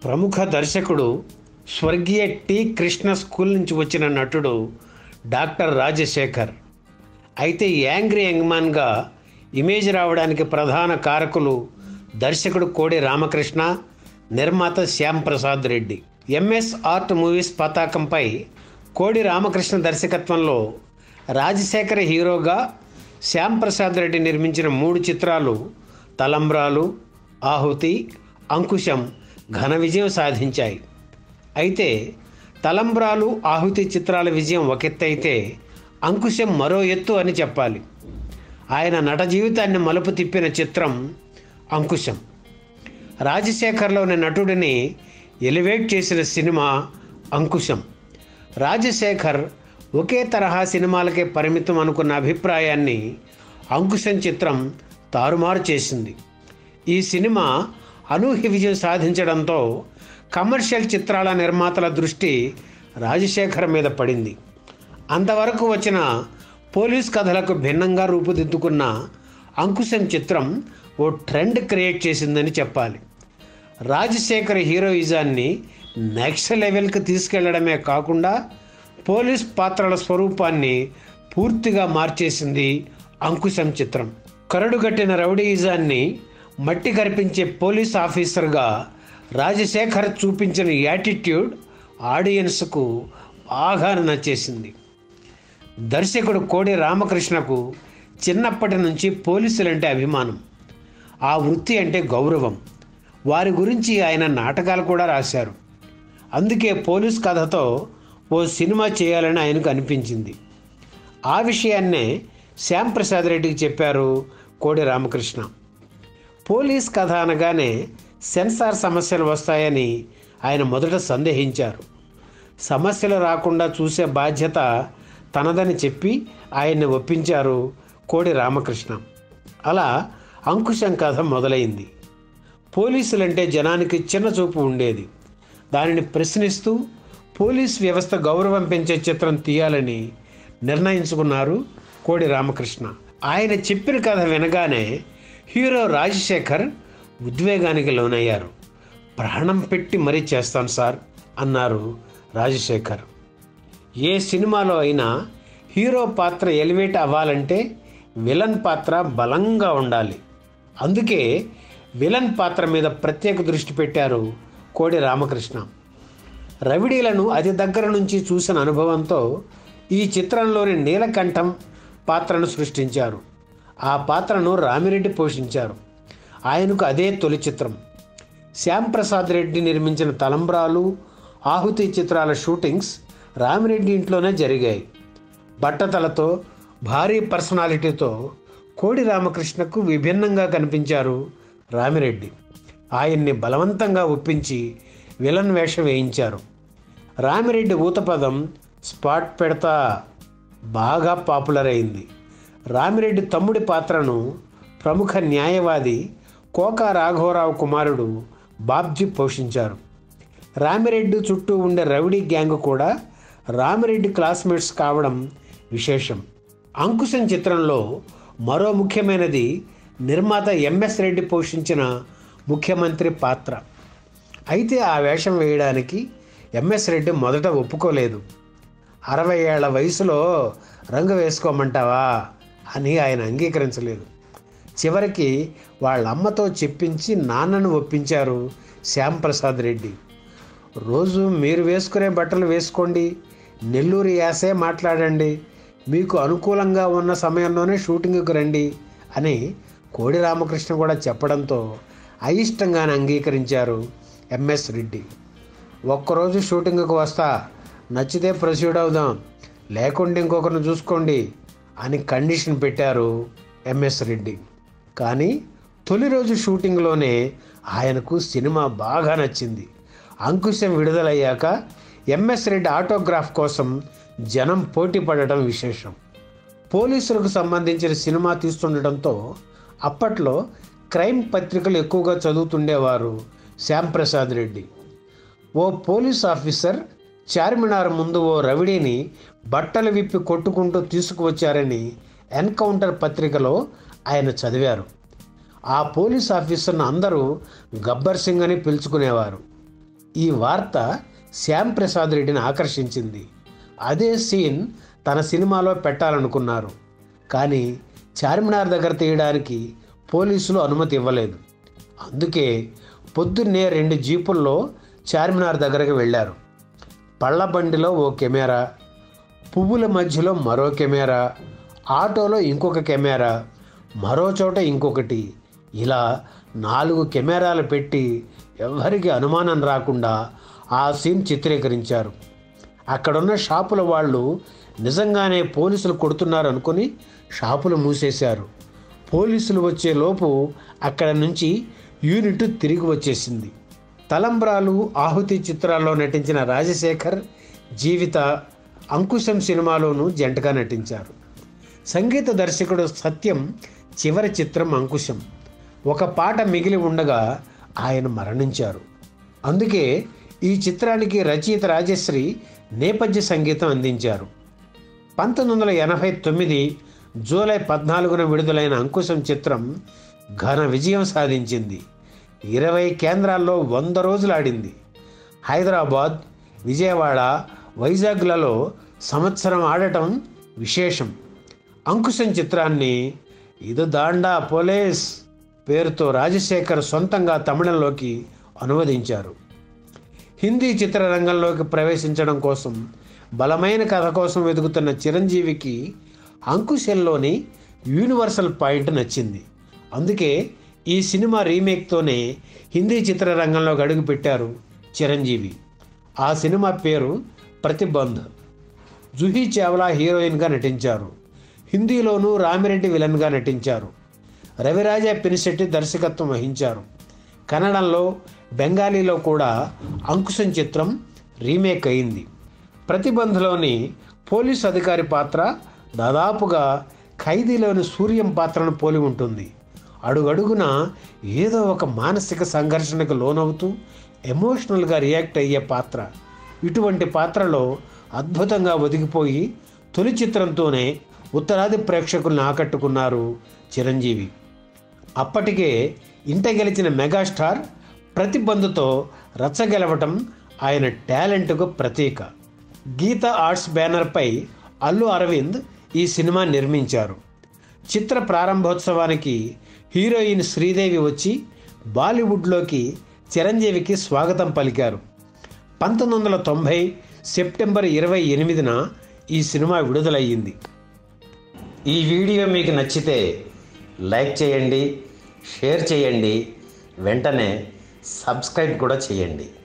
ప్రముఖ దర్శకుడు స్వర్గీయ టి కృష్ణ స్కూల్ నుంచి వచ్చిన నటుడు డాక్టర్ రాజశేఖర్ అయితే యాంగ్రీ యంగ్మాన్గా ఇమేజ్ రావడానికి ప్రధాన కారకులు దర్శకుడు కోడి రామకృష్ణ నిర్మాత Shyam Prasad Reddy MS art movies పతాకంపై కోడి రామకృష్ణ దర్శకత్వంలో రాజశేఖర్ హీరోగా శ్యామ్ ప్రసాద్ రెడ్డి నిర్మించిన మూడు చిత్రాలు తలంబ్రాలు ఆహుతి అంకుశం ఘన విజయం సాధించాయి అయితే తలంబ్రాలు ఆహుతి చిత్రాల విజయం ఒక ఎత్తు అయితే అంకుశం మరో ఎత్తు అని చెప్పాలి ఆయన నట జీవితాన్ని మలుపు తిప్పిన చిత్రం అంకుశం రాజశేఖర్లోని నటుడిని ఎలివేట్ చేసిన సినిమా అంకుశం రాజశేఖర్ ఒకే తరహా సినిమాలకే పరిమితం అనుకున్న అభిప్రాయాన్ని అంకుశం చిత్రం తారుమారు చేసింది ఈ సినిమా అనూహ్య విజయం సాధించడంతో కమర్షియల్ చిత్రాల నిర్మాతల దృష్టి రాజశేఖర్ మీద పడింది అంతవరకు వచ్చిన పోలీస్ కథలకు భిన్నంగా రూపుదిద్దుకున్న అంకుశం చిత్రం ఓ ట్రెండ్ క్రియేట్ చేసిందని చెప్పాలి రాజశేఖర్ హీరోయిజాన్ని నెక్స్ట్ లెవెల్కి తీసుకెళ్లడమే కాకుండా పోలీస్ పాత్రల స్వరూపాన్ని పూర్తిగా మార్చేసింది అంకుశం చిత్రం కరడుగట్టిన రౌడీయిజాన్ని మట్టి కరిపించే పోలీస్ ఆఫీసర్గా రాజశేఖర్ చూపించిన యాటిట్యూడ్ ఆడియన్స్కు బాగా నచ్చేసింది దర్శకుడు కోడి రామకృష్ణకు చిన్నప్పటి నుంచి పోలీసులంటే అభిమానం ఆ వృత్తి అంటే గౌరవం వారి గురించి ఆయన నాటకాలు కూడా రాశారు అందుకే పోలీస్ కథతో ఓ సినిమా చేయాలని ఆయనకు అనిపించింది ఆ విషయాన్నే శ్యామ్ ప్రసాద్ రెడ్డికి చెప్పారు కోడి రామకృష్ణ పోలీస్ కథ అనగానే సెన్సార్ సమస్యలు వస్తాయని ఆయన మొదట సందేహించారు సమస్యలు రాకుండా చూసే బాధ్యత తనదని చెప్పి ఆయన్ని ఒప్పించారు కోడి రామకృష్ణ అలా అంకుశం కథ మొదలైంది పోలీసులంటే జనానికి చిన్న చూపు ఉండేది దానిని ప్రశ్నిస్తూ పోలీస్ వ్యవస్థ గౌరవం పెంచే చిత్రం తీయాలని నిర్ణయించుకున్నారు కోడి రామకృష్ణ ఆయన చెప్పిన కథ వినగానే హీరో రాజశేఖర్ ఉద్వేగానికి లోనయ్యారు ప్రాణం పెట్టి మరీ చేస్తాను సార్ అన్నారు రాజశేఖర్ ఏ సినిమాలో అయినా హీరో పాత్ర ఎలివేట్ అవ్వాలంటే విలన్ పాత్ర బలంగా ఉండాలి అందుకే విలన్ పాత్ర మీద ప్రత్యేక దృష్టి పెట్టారు కోడి రామకృష్ణ రవిడీలను అతి దగ్గర నుంచి చూసిన అనుభవంతో ఈ చిత్రంలోని నీలకంఠం పాత్రను సృష్టించారు ఆ పాత్రను రామిరెడ్డి పోషించారు ఆయనకు అదే తొలి చిత్రం శ్యామ్ ప్రసాద్ రెడ్డి నిర్మించిన తలంబ్రాలు ఆహుతి చిత్రాల షూటింగ్స్ రామిరెడ్డి ఇంట్లోనే జరిగాయి బట్టతలతో భారీ పర్సనాలిటీతో కోడి రామకృష్ణకు విభిన్నంగా కనిపించారు రామిరెడ్డి ఆయన్ని బలవంతంగా ఒప్పించి విలన్ వేషం వేయించారు రామిరెడ్డి ఊతపదం స్పాట్ పెడతా బాగా పాపులర్ అయింది రామిరెడ్డి తమ్ముడి పాత్రను ప్రముఖ న్యాయవాది కోకా రాఘవరావు కుమారుడు బాబ్జీ పోషించారు రామిరెడ్డి చుట్టూ ఉండే రౌడీ గ్యాంగ్ కూడా రామిరెడ్డి క్లాస్మేట్స్ కావడం విశేషం అంకుశం చిత్రంలో మరో ముఖ్యమైనది నిర్మాత ఎంఎస్ రెడ్డి పోషించిన ముఖ్యమంత్రి పాత్ర అయితే ఆ వేషం వేయడానికి ఎంఎస్ రెడ్డి మొదట ఒప్పుకోలేదు అరవై ఏళ్ల వయసులో రంగు వేసుకోమంటావా అని ఆయన అంగీకరించలేదు చివరికి వాళ్ళ అమ్మతో చెప్పించి నాన్నను ఒప్పించారు శ్యామ్ ప్రసాద్ రెడ్డి రోజు మీరు వేసుకునే బట్టలు వేసుకోండి నెల్లూరు యాసే మాట్లాడండి మీకు అనుకూలంగా ఉన్న సమయంలోనే షూటింగ్కి రండి అని కోడి రామకృష్ణ కూడా చెప్పడంతో అయిష్టంగానే అంగీకరించారు ఎంఎస్ రెడ్డి ఒక్కరోజు షూటింగ్కి వస్తా నచ్చితే ప్రొసీడ్ అవుదాం లేకుండా ఇంకొకరిని చూసుకోండి అని కండిషన్ పెట్టారు ఎంఎస్ రెడ్డి కానీ తొలి రోజు షూటింగ్లోనే ఆయనకు సినిమా బాగా నచ్చింది అంకుశం విడుదలయ్యాక ఎంఎస్ రెడ్డి ఆటోగ్రాఫ్ కోసం జనం పోటీ పడటం విశేషం పోలీసులకు సంబంధించిన సినిమా తీస్తుండటంతో అప్పట్లో క్రైమ్ పత్రికలు ఎక్కువగా చదువుతుండేవారు శ్యాంప్రసాద్ రెడ్డి ఓ పోలీస్ ఆఫీసర్ చార్మినార్ ముందు ఓ రవిడీని బట్టలు విప్పి కొట్టుకుంటూ తీసుకువచ్చారని ఎన్కౌంటర్ పత్రికలో ఆయన చదివారు ఆ పోలీస్ ఆఫీసర్ను అందరూ గబ్బర్ సింగ్ అని పిలుచుకునేవారు ఈ వార్త శ్యామ్ ప్రసాద్ రెడ్డిని ఆకర్షించింది అదే సీన్ తన సినిమాలో పెట్టాలనుకున్నారు కానీ చార్మినార్ దగ్గర తీయడానికి పోలీసులు అనుమతి ఇవ్వలేదు అందుకే పొద్దున్నే రెండు జీపుల్లో చార్మినార్ దగ్గరకు వెళ్ళారు పళ్ళ బండిలో ఓ కెమెరా పువ్వుల మధ్యలో మరో కెమెరా ఆటోలో ఇంకొక కెమెరా మరో చోట ఇంకొకటి ఇలా నాలుగు కెమెరాలు పెట్టి ఎవరికి అనుమానం రాకుండా ఆ సీన్ చిత్రీకరించారు అక్కడున్న షాపుల వాళ్ళు నిజంగానే పోలీసులు కొడుతున్నారు అనుకుని షాపులు మూసేశారు పోలీసులు వచ్చే లోపు అక్కడ నుంచి యూనిట్ తిరిగి వచ్చేసింది తలంబ్రాలు ఆహుతి చిత్రాల్లో నటించిన రాజశేఖర్ జీవిత అంకుశం సినిమాలోనూ జంటగా నటించారు సంగీత దర్శకుడు సత్యం చివరి చిత్రం అంకుశం ఒక పాట మిగిలి ఉండగా ఆయన మరణించారు అందుకే ఈ చిత్రానికి రచయిత రాజశ్రీ నేపథ్య సంగీతం అందించారు పంతొమ్మిది వందల ఎనభై తొమ్మిది జూలై పద్నాలుగున విడుదలైన అంకుశం చిత్రం ఘన విజయం సాధించింది ఇరవై కేంద్రాల్లో వంద రోజులు ఆడింది హైదరాబాద్ విజయవాడ వైజాగ్లలో సంవత్సరం ఆడటం విశేషం అంకుశం చిత్రాన్ని ఇది దాండా పోలీస్ పేరుతో రాజశేఖర్ సొంతంగా తమిళంలోకి అనువదించారు హిందీ చిత్రరంగంలోకి ప్రవేశించడం కోసం బలమైన కథ కోసం వెతుకుతున్న చిరంజీవికి అంకుశంలోని యూనివర్సల్ పాయింట్ నచ్చింది అందుకే ఈ సినిమా రీమేక్తోనే హిందీ చిత్రరంగంలోకి అడుగుపెట్టారు చిరంజీవి ఆ సినిమా పేరు ప్రతిబంధ్ జుహీ చావ్లా హీరోయిన్గా నటించారు హిందీలోనూ రామిరెడ్డి విలన్గా నటించారు రవిరాజ పినిశెట్టి దర్శకత్వం వహించారు కన్నడంలో బెంగాలీలో కూడా అంకుశం చిత్రం రీమేక్ అయింది ప్రతిబంధులోని పోలీస్ అధికారి పాత్ర దాదాపుగా ఖైదీలోని సూర్యం పాత్రను పోలి ఉంటుంది అడుగడుగున ఏదో ఒక మానసిక సంఘర్షణకు లోనవుతూ ఎమోషనల్గా రియాక్ట్ అయ్యే పాత్ర ఇటువంటి పాత్రలో అద్భుతంగా ఒదిగిపోయి తొలి చిత్రంతోనే ఉత్తరాది ప్రేక్షకుల్ని ఆకట్టుకున్నారు చిరంజీవి అప్పటికే ఇంట గెలిచిన మెగాస్టార్ ప్రతిబంధుతో రచ్చగెలవటం ఆయన టాలెంట్కు ప్రతీక గీత ఆర్ట్స్ బ్యానర్పై అల్లు అరవింద్ ఈ సినిమా నిర్మించారు చిత్ర ప్రారంభోత్సవానికి హీరోయిన్ శ్రీదేవి వచ్చి బాలీవుడ్లోకి చిరంజీవికి స్వాగతం పలికారు పంతొమ్మిది వందల తొంభై సెప్టెంబర్ ఇరవై ఎనిమిదిన ఈ సినిమా విడుదలయ్యింది ఈ వీడియో మీకు నచ్చితే లైక్ చేయండి షేర్ చేయండి వెంటనే సబ్స్క్రైబ్ కూడా చేయండి